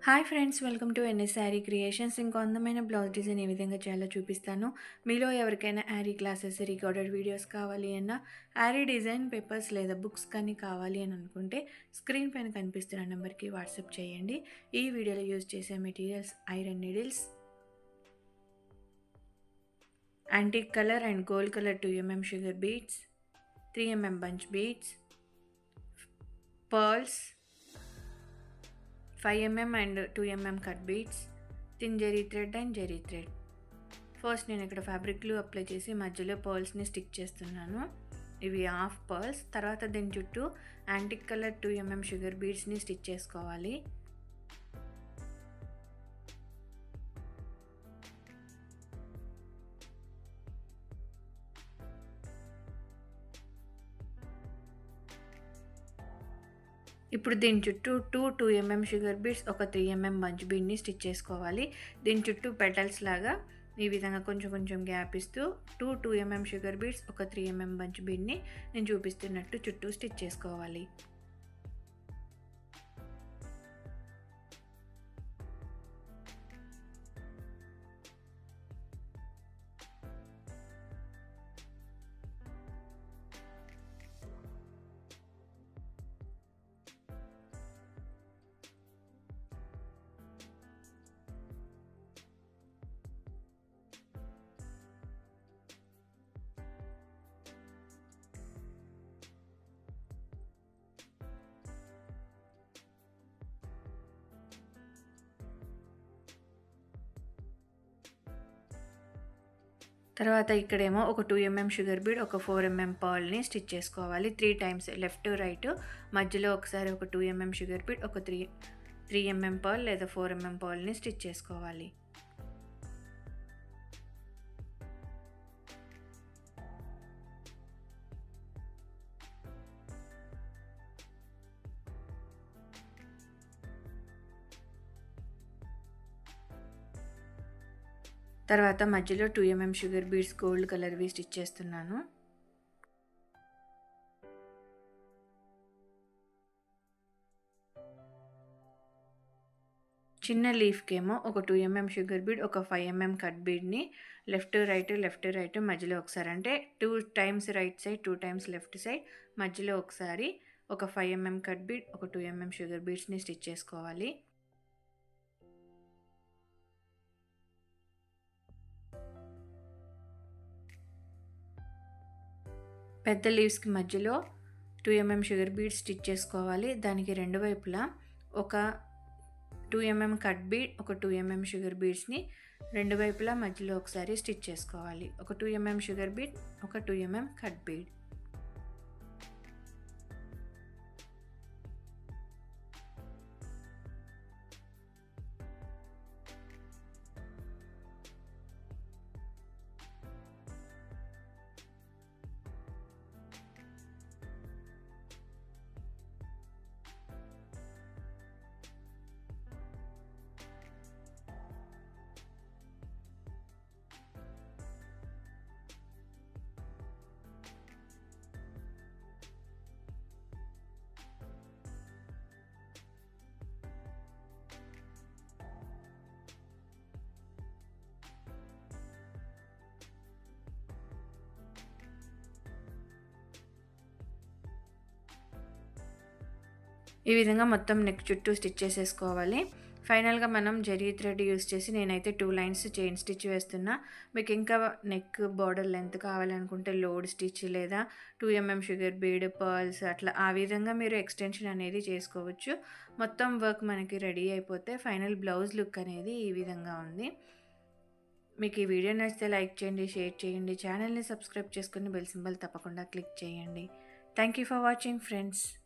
hi friends welcome to N S sari creations ఇంకో అందమైన blouse design ఏ విధంగా చేయాలో చూపిస్తాను మీలో ఎవరికైనా యారీ క్లాసెస్ రికార్డెడ్ వీడియోస్ కావాలి అన్నా యారీ డిజైన్ పేపర్స్ లేదా బుక్స్ కానీ కావాలి అని అనుకుంటే స్క్రీన్ పైన కనిపిస్తున్న నెంబర్కి వాట్సాప్ చేయండి ఈ వీడియోలో యూజ్ చేసే materials iron needles antique colour and gold colour two mm sugar beads three mm bunch beads pearls five mm and two mm cut beads thin zari thread and zari thread first నేను ఇక్కడ fabric glue apply చేసి మధ్యలో పర్ల్స్ని stick చేస్తున్నాను ఇవి half pearls తర్వాత దీని చుట్టూ antique colour two mm sugar బీడ్స్ని స్టిచ్ చేసుకోవాలి ఇప్పుడు దీని చుట్టూ two two mm sugar beads ఒక త్రీ ఎంఎం బంచ్ బీడ్ని స్టిచ్ చేసుకోవాలి దీని చుట్టూ పెటల్స్ లాగా ఈ విధంగా కొంచెం కొంచెం గ్యాప్ ఇస్తూ two two mm sugar beads ఒక త్రీ ఎంఎం బంచ్ బీడ్ని నేను చూపిస్తున్నట్టు చుట్టూ స్టిచ్ చేసుకోవాలి తర్వాత ఇక్కడేమో ఒక టూ ఎంఎం షుగర్ బీడ్ ఒక ఫోర్ ఎంఎం పర్ల్ని స్టిచ్ చేసుకోవాలి త్రీ టైమ్స్ లెఫ్ట్ రైట్ మధ్యలో ఒకసారి ఒక టూ ఎంఎం షుగర్ బీడ్ ఒక త్రీ త్రీ ఎంఎం పర్ల్ లేదా ఫోర్ ఎంఎం పర్ల్ని స్టిచ్ చేసుకోవాలి తర్వాత మధ్యలో two mm sugar beads gold కలర్వి స్టిచ్ చేస్తున్నాను చిన్న లీఫ్కేమో ఒక టూ ఎంఎం షుగర్ బీడ్ ఒక ఫైవ్ ఎంఎం కట్ బీడ్ని లెఫ్ట్ రైట్ లెఫ్ట్ రైట్ మధ్యలో ఒకసారి అంటే two times right side two times left side మధ్యలో ఒకసారి ఒక ఫైవ్ ఎంఎం కట్ బీడ్ ఒక టూ ఎంఎం షుగర్ బీడ్స్ని స్టిచ్ చేసుకోవాలి పెద్ద లీవ్స్కి మధ్యలో two mm sugar bead stitch చేసుకోవాలి దానికి రెండు వైపులా ఒక టూ ఎంఎం కట్ బీడ్ ఒక టూ ఎంఎం షుగర్ బీడ్స్ని రెండు వైపులా మధ్యలో ఒకసారి స్టిచ్ చేసుకోవాలి ఒక టూ ఎంఎం షుగర్ బీడ్ ఒక టూ ఎంఎం కట్ బీడ్ ఈ విధంగా మొత్తం నెక్ చుట్టూ స్టిచ్ చేసేసుకోవాలి ఫైనల్గా మనం జరీ థ్రెడ్ యూస్ చేసి నేనైతే టూ లైన్స్ చైన్ స్టిచ్ వేస్తున్నా మీకు ఇంకా నెక్ బార్డర్ లెంత్ కావాలనుకుంటే లోడ్ స్టిచ్ లేదా two mm sugar bead pearls అట్లా ఆ విధంగా మీరు ఎక్స్టెన్షన్ అనేది చేసుకోవచ్చు మొత్తం వర్క్ మనకి రెడీ అయిపోతే ఫైనల్ బ్లౌజ్ లుక్ అనేది ఈ విధంగా ఉంది మీకు ఈ వీడియో నచ్చితే లైక్ చేయండి షేర్ చేయండి ఛానల్ని సబ్స్క్రైబ్ చేసుకుని బెల్ సింబల్ తప్పకుండా క్లిక్ చేయండి thank you for watching friends